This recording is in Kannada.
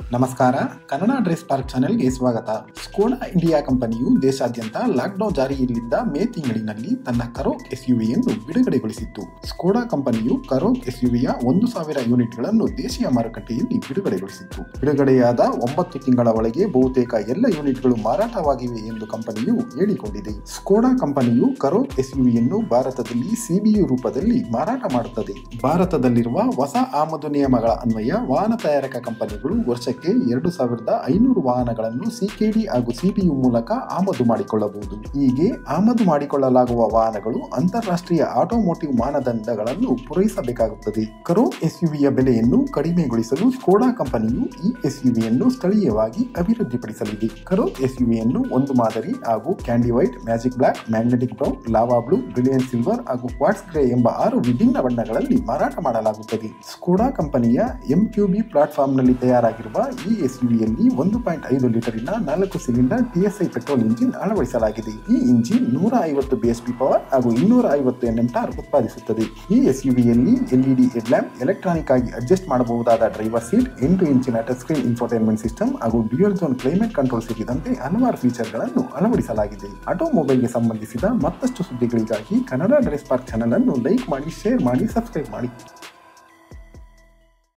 ನಮಸ್ಕಾರ ಕನ್ನಡ ಡ್ರೆಸ್ ಪಾರ್ಕ್ ಚಾನೆಲ್ಗೆ ಸ್ವಾಗತ ಸ್ಕೋಡಾ ಇಂಡಿಯಾ ಕಂಪನಿಯು ದೇಶಾದ್ಯಂತ ಲಾಕ್ಡೌನ್ ಜಾರಿಯಲ್ಲಿದ್ದ ಮೇ ತಿಂಗಳಿನಲ್ಲಿ ತನ್ನ ಕರೋಕ್ ಎಸ್ಯುವಿಯನ್ನು ಬಿಡುಗಡೆಗೊಳಿಸಿತ್ತು ಸ್ಕೋಡಾ ಕಂಪನಿಯು ಕರೋಕ್ ಎಸ್ಯುವಿಯ ಒಂದು ಸಾವಿರ ಯೂನಿಟ್ಗಳನ್ನು ದೇಶೀಯ ಮಾರುಕಟ್ಟೆಯಲ್ಲಿ ಬಿಡುಗಡೆಗೊಳಿಸಿತ್ತು ಬಿಡುಗಡೆಯಾದ ಒಂಬತ್ತು ತಿಂಗಳ ಒಳಗೆ ಬಹುತೇಕ ಎಲ್ಲ ಯೂನಿಟ್ಗಳು ಮಾರಾಟವಾಗಿವೆ ಎಂದು ಕಂಪನಿಯು ಹೇಳಿಕೊಂಡಿದೆ ಸ್ಕೋಡಾ ಕಂಪನಿಯು ಕರೋಕ್ ಎಸ್ಯುವಿಯನ್ನು ಭಾರತದಲ್ಲಿ ಸಿಬಿಯು ರೂಪದಲ್ಲಿ ಮಾರಾಟ ಮಾಡುತ್ತದೆ ಭಾರತದಲ್ಲಿರುವ ಹೊಸ ಆಮದು ನಿಯಮಗಳ ಅನ್ವಯ ವಾಹನ ತಯಾರಕ ಕಂಪನಿಗಳು ವರ್ಷಕ್ಕೆ ಎರಡು ಸಾವಿರದ ಐನೂರು ವಾಹನಗಳನ್ನು ಸಿಕೆಡಿ ಹಾಗೂ ಸಿಬಿಯು ಮೂಲಕ ಆಮದು ಮಾಡಿಕೊಳ್ಳಬಹುದು ಹೀಗೆ ಆಮದು ಮಾಡಿಕೊಳ್ಳಲಾಗುವ ವಾಹನಗಳು ಅಂತಾರಾಷ್ಟ್ರೀಯ ಆಟೋಮೋಟಿವ್ ಮಾನದಂಡಗಳನ್ನು ಪೂರೈಸಬೇಕಾಗುತ್ತದೆ ಕರೋ ಎಸ್ಯುವಿಯ ಬೆಲೆಯನ್ನು ಕಡಿಮೆಗೊಳಿಸಲು ಸ್ಕೋಡಾ ಕಂಪನಿಯು ಈ ಎಸ್ಯುವಿಯನ್ನು ಸ್ಥಳೀಯವಾಗಿ ಅಭಿವೃದ್ಧಿಪಡಿಸಲಿದೆ ಕರೋ ಎಸ್ಯುವಿಯನ್ನು ಒಂದು ಮಾದರಿ ಹಾಗೂ candy white magic black magnetic brown lava blue brilliant silver ಹಾಗೂ ಕ್ವಾಟ್ಸ್ ಗ್ರೇ ಎಂಬ ಆರು ವಿಭಿನ್ನ ಬಣ್ಣಗಳಲ್ಲಿ ಮಾರಾಟ ಮಾಡಲಾಗುತ್ತದೆ ಸ್ಕೋಡಾ ಕಂಪನಿಯ ಎಂಕ್ಯೂಬಿ ಪ್ಲಾಟ್ಫಾರ್ಮ್ನಲ್ಲಿ ತಯಾರಾಗಿರುವ ಈ ಎಸ್ಯುವಿಯಲ್ಲಿ ಒಂದು ಪಾಯಿಂಟ್ ಐದು ಲೀಟರಿನ ನಾಲ್ಕು ಸಿಲಿಂಡರ್ ಟಿಎಸ್ಐ ಪೆಟ್ರೋಲ್ ಇಂಜಿನ್ ಅಳವಡಿಸಲಾಗಿದೆ ಈ ಇಂಜಿನ್ ನೂರ ಐವತ್ತು ಬಿಎಸ್ಪಿ ಪವರ್ ಹಾಗೂ ಇನ್ನೂರ ಐವತ್ತು ಎನ್ಎಂ ಟಾರ್ ಉತ್ಪಾದಿಸುತ್ತದೆ ಈ ಎಸ್ಯುವಿಯಲ್ಲಿ ಎಲ್ಇಡಿ ಹೆಡ್ ಲ್ಯಾಂಪ್ ಎಲೆಕ್ಟ್ರಾನಿಕ್ ಆಗಿ ಅಡ್ಜಸ್ಟ್ ಮಾಡಬಹುದಾದ ಡ್ರೈವರ್ ಸೀಟ್ ಎಂಟು ಇಂಚಿನ ಟಚ್ ಸ್ಕ್ರೀನ್ ಇನ್ಫೋಟೈನ್ಮೆಂಟ್ ಸಿಸ್ಟಮ್ ಹಾಗೂ ಡ್ಯೂಯಲ್ ಝೋನ್ ಕ್ಲೈಮೇಟ್ ಕಂಟ್ರೋಲ್ ಸೇರಿದಂತೆ ಹಲವಾರು ಫೀಚರ್ಗಳನ್ನು ಅಳವಡಿಸಲಾಗಿದೆ ಆಟೋಮೊಬೈಲ್ಗೆ ಸಂಬಂಧಿಸಿದ ಮತ್ತಷ್ಟು ಸುದ್ದಿಗಳಿಗಾಗಿ ಕನ್ನಡ ಡ್ರೆಸ್ ಪಾರ್ಕ್ ಚಾನಲ್ ಅನ್ನು ಲೈಕ್ ಮಾಡಿ ಶೇರ್ ಮಾಡಿ ಸಬ್ಸ್ಕ್ರೈಬ್ ಮಾಡಿ